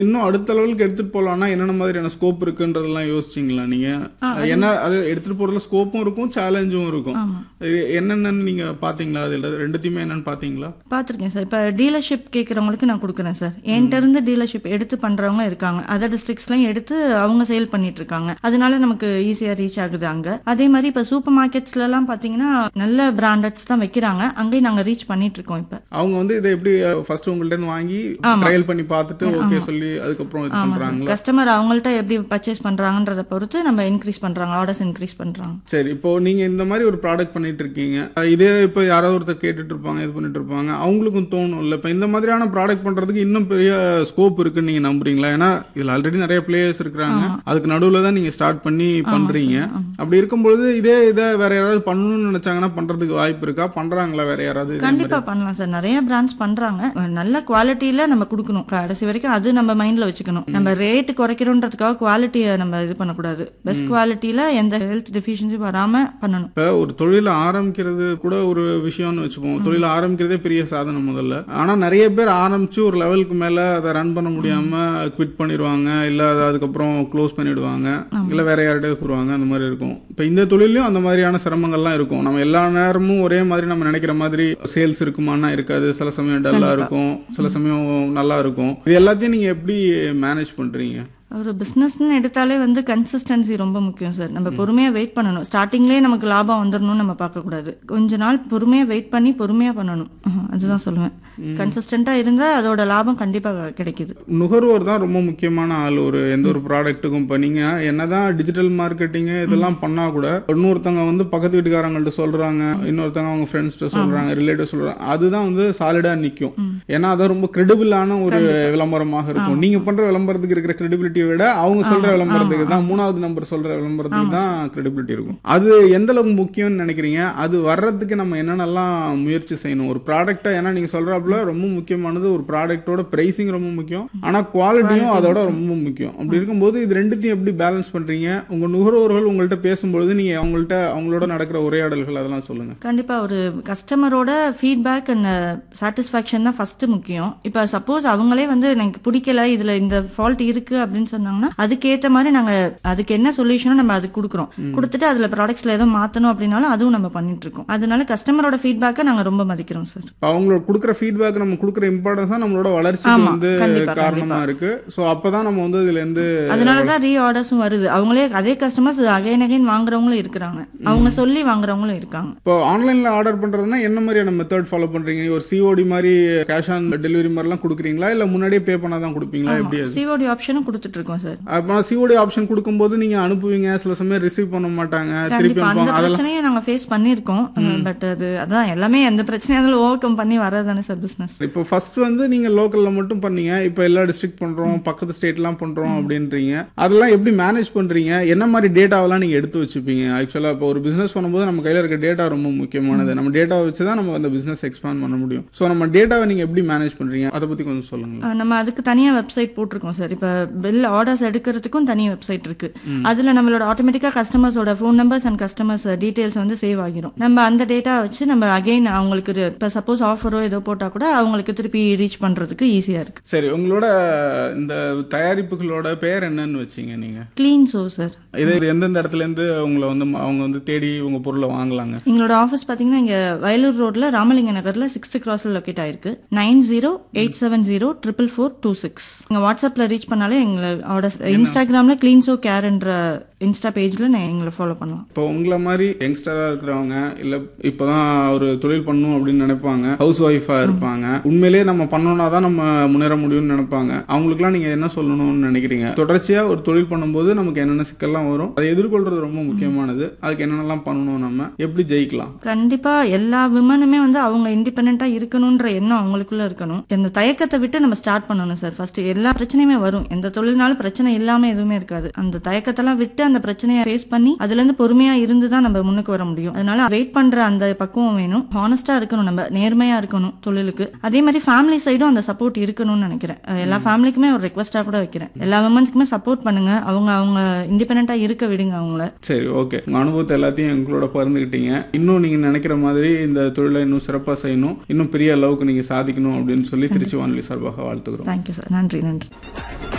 இன்னும் அடுத்த லெவலுக்கு எடுத்துட்டு போலாம்னா என்னென்ன மாதிரியான ஸ்கோப் இருக்குன்றதெல்லாம் யோசிச்சிங்களா நீங்க என்ன அது எடுத்துட்டு போறதுல ஸ்கோப்பும் இருக்கும் சேலஞ்சும் இருக்கும் இது என்னென்னன்னு நீங்க பாத்தீங்களா அதுல ரெண்டுத்தையுமே என்னன்னு பாத்தீங்களா பார்த்துருக்கேன் சார் இப்போ டீலர்ஷிப் கேட்குறவங்களுக்கு நான் கொடுக்குறேன் சார் என்கிட்ட இருந்து டீலர்ஷிப் எடுத்து பண்ணுறவங்க இருக்காங்க அதர் டிஸ்ட்ரிக்ஸ்லையும் எடுத்து அவங்க சேல் பண்ணிட்டு இருக்காங்க அதனால நமக்கு ஈஸியாக ரீச் ஆகுது அங்கே அதே மாதிரி இப்போ சூப்பர் மார்க்கெட்ஸ்லலாம் பார்த்தீங்கன்னா நல்ல பிராண்டட்ஸ் தான் வைக்கிறாங்க அங்கேயும் நாங்கள் ரீச் பண்ணிட்டு இருக்கோம் இப்போ அவங்க வந்து இதை எப்படி ஃபர்ஸ்ட் உங்கள்ட்ட இருந்து வாங்கி ட்ரையல் பண்ணி பார்த்துட்டு ஓகே சொல்லி அதுக்கப்புறம் இது பண்றாங்களா கஸ்டமர் அவங்கள்ட்ட எப்படி பர்ச்சேஸ் பண்ணுறாங்கன்றத பொறுத்து நம்ம இன்க்ரீஸ் பண்ணுறாங்க ஆர்டர்ஸ் இன்க்ரீஸ் பண்ணுறாங்க சரி இப்போ நீங்க இந்த மாதிரி ஒரு ப்ராடக்ட் பண்ணிட்டு இருக்கீங்க அஹ் இதே இப்போ யாராவது ஒருத்தர் கேட்டுட்டு இருப்பாங்க இது பண்ணிட்டு இருப்பாங்க அவங்களுக்கும் தோணும் இல்ல இப்போ இந்த மாதிரியான ப்ராடக்ட் பண்றதுக்கு இன்னும் பெரிய ஸ்கோப் இருக்குன்னு நீங்க நம்புறீங்களா ஏன்னா இதுல ஆல்ரெடி நிறைய பிளேயர்ஸ் இருக்கிறாங்க அதுக்கு நடுவுல தான் நீங்க ஸ்டார்ட் பண்ணி பண்றீங்க அப்படி இருக்கும்பொழுது இதே இதை வேற யாராவது பண்ணணும்னு நினைச்சாங்கன்னா பண்றதுக்கு வாய்ப்பு இருக்கா பண்றாங்களா வேற யாராவது இதே கண்டிப்பா பண்ணலாம் சார் நிறைய பிராண்ட்ஸ் பண்றாங்க நல்ல குவாலிட்டியில நம்ம கொடுக்கணும் கடைசி வரைக்கும் அது நம்ம மைண்ட்ல வச்சுக்கணும் நம்ம ரேட் குறைக்கிறோன்றதுக்காக குவாலிட்டியை நம்ம இது பண்ணக்கூடாது பெஸ்ட் குவாலிட்டியில எந்த ஹெல்த் டெஃபிஷியன்சி வராம பண்ணணும் இப்போ ஒரு தொழிலை ஆரம்பிக்கிறது கூட ஒரு விஷயம்னு வச்சுப்போம் தொழிலை ஆரம்பிக்கிறதே பெரிய சாதனை முதல்ல ஆனா நிறைய பேர் ஆரம்பிச்சு ஒரு லெவலுக்கு மேல அதை ரன் பண்ண முடியாம குவிட் பண்ணிடுவாங்க இல்ல அதை அதுக்கப்புறம் க்ளோஸ் பண்ணிடுவாங்க இல்ல வேற யார்கிட்டயே போடுவாங்க அந்த மாதிரி இருக்கும் இப்போ இந்த தொழிலையும் அந்த மாதிரியான சிரமங்கள்லாம் இருக்கும் நம்ம எல்லா நேரமும் ஒரே மாதிரி நம்ம நினைக்கிற மாதிரி சேல்ஸ் இருக்குமானா இருக்காது சில சமயம் டல்லா இருக்கும் சில சமயம் நல்லா இருக்கும் இது எல்லாத்தையும் நீங்க எப்படி மேனேஜ் பண்றீங்க ஒரு பிஸ்னஸ்னு எடுத்தாலே வந்து கன்சிஸ்டன்சி ரொம்ப முக்கியம் சார் நம்ம பொறுமையாக வெயிட் பண்ணணும் ஸ்டார்டிங்லேயே நமக்கு லாபம் வந்துடணும்னு நம்ம பார்க்கக்கூடாது கொஞ்ச நாள் பொறுமையாக வெயிட் பண்ணி பொறுமையாக பண்ணணும் அஹ், அதுதான் சொல்லுவேன் கன்சிஸ்டண்ட்டாக இருந்தால் அதோட லாபம் கண்டிப்பாக கிடைக்குது நுகர்வோர் தான் ரொம்ப முக்கியமான ஆள் ஒரு எந்த ஒரு ப்ராடக்ட்டுக்கும் இப்போ நீங்கள் என்னதான் டிஜிட்டல் மார்க்கெட்டிங்கு இதெல்லாம் பண்ணா கூட இன்னொருத்தவங்க வந்து பக்கத்து வீட்டுக்காரங்கள்ட்ட சொல்றாங்க இன்னொருத்தவங்க அவங்க ஃப்ரெண்ட்ஸ்கிட்ட சொல்றாங்க ரிலேட்டிவ் சொல்றாங்க அதுதான் வந்து சாலிடா நிற்கும் ஏன்னா அது ரொம்ப கிரெடிபிளான ஒரு விளம்பரமாக இருக்கும் நீங்க பண்ற விளம்பரத்துக்கு இருக்கிற கிரெடிபிலிட்டியை விட அவங்க சொல்ற விளம்பரத்துக்கு தான் மூணாவது நம்பர் சொல்ற விளம்பரத்துக்கு தான் கிரெடிபிலிட்டி இருக்கும் அது எந்த அளவுக்கு முக்கியம்னு நினைக்கிறீங்க அது வர்றதுக்கு நம்ம என்னென்னலாம் முயற்சி செய்யணும் ஒரு ப்ராடக்ட்டை ஏன்னா நீங்க சொல்றாப்புல ரொம்ப முக்கியமானது ஒரு ப்ராடக்ட்டோட பிரைசிங் ரொம்ப முக்கியம் ஆனா குவாலிட்டியும் அதோட ரொம்ப முக்கியம் அப்படி இருக்கும்போது இது ரெண்டுத்தையும் எப்படி பேலன்ஸ் பண்றீங்க உங்க நுகர்வோர்கள் உங்கள்ட்ட பேசும்பொழுது நீங்க அவங்கள்ட்ட அவங்களோட நடக்கிற உரையாடல்கள் அதெல்லாம் சொல்லுங்க கண்டிப்பாக ஒரு கஸ்டமரோட ஃபீட்பேக் அண்ட் சாட்டிஸ்ஃபேக்ஷன் தான் ஃபர்ஸ்ட் முக்கியம் இப்போ சப்போஸ் அவங்களே வந்து எனக்கு பிடிக்கல இதில் இந்த ஃபால்ட் இருக்கு அப்படின்னு சொன்னாங்கன்னா அதுக்கேற்ற மாதிரி நாங்கள் அதுக்கு என்ன சொல்யூஷனோ நம்ம அது கொடுக்குறோம் கொடுத்துட்டு அதில் ப்ராடக்ட்ஸில் எதுவும் மாற்றணும் அப்படின்னாலும் அதுவும் நம்ம பண்ணிட்டு இருக்கோம் அதனால கஸ்டமரோட ஃபீட்பேக்கை நாங்கள் ரொம்ப மதிக்கிறோம் சார் இப்ப அவங்களோட கொடுக்குற ஃபீட்பேக் நம்ம கொடுக்குற இம்பார்ட்டன்ஸ் தான் நம்மளோட வளர்ச்சிக்கு ஆமா, வந்து கண்டிப்பா, காரணமா இருக்கு சோ அப்பதான் நம்ம வந்து இதுல இருந்து அதனால தான் ரீ ஆர்டர்ஸும் வருது அவங்களே அதே கஸ்டமர்ஸ் அகைன் அகைன் வாங்குறவங்களும் இருக்கிறாங்க அவங்க சொல்லி வாங்குறவங்களும் இருக்காங்க இப்போ ஆன்லைன்ல ஆர்டர் பண்றதுன்னா என்ன மாதிரியான மெத்தட் ஃபாலோ பண்றீங்க ஒரு சிஓடி மாதிரி கேஷ் ஆன் டெலிவரி மாதிரிலாம் கொடுக்குறீங்களா இல்ல முன்னாடியே பே பண்ணாதான் கொடுப்பீங்களா எப்படி அது சிஓடி ஆப்ஷனும் கொடுத்துட்டு இருக்கோம் சார் அப்போ சிஓடி ஆப்ஷன் கொடுக்கும்போது நீங்க அனுப்புவீங்க சில சமயம் ரிசீவ் பண்ண மாட்டாங்க திருப்பி கண்டிப்பா அந்த அனுப்புவாங்க அதெல்லாம் பிரச்சனையும் நாங்க ஃபேஸ் பண்ணியிருக்கோம் பட் அது அதான் எல்லாமே எந்த பிரச்சனையும் அதில் ஓவர் கம் பண்ணி வர்றதானே சார் பிசினஸ் இப்போ ஃபர்ஸ்ட் வந்து நீங்க லோக்கல்ல மட்டும் பண்ணீங்க இப்போ எல்லா டிஸ்ட்ரிக்ட் பண்றோம் பக்கத்து ஸ்டேட்லாம் பண்றோம் அப்படின்றீங்க அதெல்லாம் எப்படி மேனேஜ் பண்றீங்க என்ன மாதிரி டேட்டாவெல்லாம் நீங்க எடுத்து வச்சுப்பீங்க ஆக்சுவலா இப்போ ஒரு பிசினஸ் பண்ணும்போது நம்ம கையில இருக்க டேட்டா ரொம்ப முக்கியமானது நம்ம டேட்டாவை வச்சு தான் நம்ம அந்த பிசினஸ் எக்ஸ்பேண்ட் பண்ண முடியும் ஸோ நம்ம டேட்டாவை நீங்க எப்படி மேனேஜ் பண்றீங்க அதை பத்தி கொஞ்சம் சொல்லுங்க நம்ம அதுக்கு தனியா வெப்சைட் போட்டிருக்கோம் சார் இப்போ பில் ஆர்டர்ஸ் எடுக்கிறதுக்கும் தனி வெப்சைட் இருக்கு அதுல நம்மளோட ஆட்டோமேட்டிக்கா கஸ்டமர்ஸோட phone numbers and customers details வந்து சேவ் ஆகிரும் நம்ம அந்த டேட்டா வச்சு நம்ம அகைன் அவங்களுக்கு இப்போ சப்போஸ் ஆஃபரோ ஏதோ போட்டா கூட அவங்களுக்கு திருப்பி ரீச் பண்றதுக்கு ஈஸியா இருக்கு சரி உங்களோட இந்த தயாரிப்புகளோட பேர் என்னன்னு வச்சீங்க நீங்க க்ளீன் சோ சார் இது இது எந்தெந்த இடத்துல இருந்து உங்களை வந்து அவங்க வந்து தேடி உங்க பொருளை வாங்கலாங்க எங்களோட ஆஃபீஸ் பார்த்தீங்கன்னா இங்கே வயலூர் ரோட்ல ராமலிங்க நகர்ல சிக்ஸ்த் கிராஸ்ல லொக்கேட் ஆயிருக்கு nine zero eight seven zero triple four two six நீங்கள் வாட்ஸ்அப்பில் ரீச் பண்ணாலே எங்களை ஆர்டர் இன்ஸ்டாகிராமில் க்ளீன் சோ கேர்ன்ற இன்ஸ்டா பேஜில் எங்களை ஃபாலோ பண்ணலாம் இப்போ உங்களை மாதிரி யங்ஸ்டரா இருக்கிறவங்க இல்ல இப்பதான் ஒரு தொழில் பண்ணணும் அப்படின்னு நினைப்பாங்க ஹவுஸ் ஒய்ஃபா இருப்பாங்க உண்மையிலேயே நம்ம பண்ணோம்னா தான் நம்ம முன்னேற முடியும்னு நினைப்பாங்க அவங்களுக்குலாம் நீங்க என்ன சொல்லணும்னு நினைக்கிறீங்க தொடர்ச்சியா ஒரு தொழில் பண்ணும்போது நமக்கு என்னென்ன சிக்கல்லாம் வரும் அதை எதிர்கொள்றது ரொம்ப முக்கியமானது அதுக்கு என்னென்னலாம் பண்ணணும் நம்ம எப்படி ஜெயிக்கலாம் கண்டிப்பா எல்லா விமனுமே வந்து அவங்க இண்டிபெண்டா இருக்கணும்ன்ற எண்ணம் அவங்களுக்குள்ள இருக்கணும் இந்த தயக்கத்தை விட்டு நம்ம ஸ்டார்ட் பண்ணணும் சார் ஃபர்ஸ்ட் எல்லா பிரச்சனையுமே வரும் எந்த தொழில்னாலும் பிரச்சனை இல்லாம எதுவுமே இருக்காது அந்த தயக்கத்தெல்லாம் விட்டு அந்த பிரச்சனையை ஃபேஸ் பண்ணி அதுல இருந்து பொறுமையா இருந்து தான் நம்ம முன்னுக்கு வர முடியும் அதனால வெயிட் பண்ற அந்த பக்குவம் வேணும் ஹானஸ்டா இருக்கணும் நம்ம நேர்மையா இருக்கணும் தொழிலுக்கு அதே மாதிரி ஃபேமிலி சைடும் அந்த சப்போர்ட் இருக்கணும்னு நினைக்கிறேன் அஹ் எல்லா ஃபேமிலிக்குமே ஒரு ரெக்வஸ்டா கூட வைக்கிறேன் எல்லா விமன்ஸ்க்குமே சப்போர்ட் பண்ணுங்க அவங்க அவங்க இண்டிபெண்டா இருக்க விடுங்க அவங்கள சரி ஓகே உங்க அனுபவத்தை எல்லாத்தையும் எங்களோட பகிர்ந்துக்கிட்டீங்க இன்னும் நீங்க நினைக்கிற மாதிரி இந்த தொழிலை இன்னும் சிறப்பா செய்யணும் இன்னும் பெரிய அளவுக்கு நீங்க சாதிக்கணும் அப்படின்னு சொல்லி திருச்சி வானொலி சார்பாக வாழ்த்துக்கிறோம் தேங்க்யூ சார் நன்றி நன்றி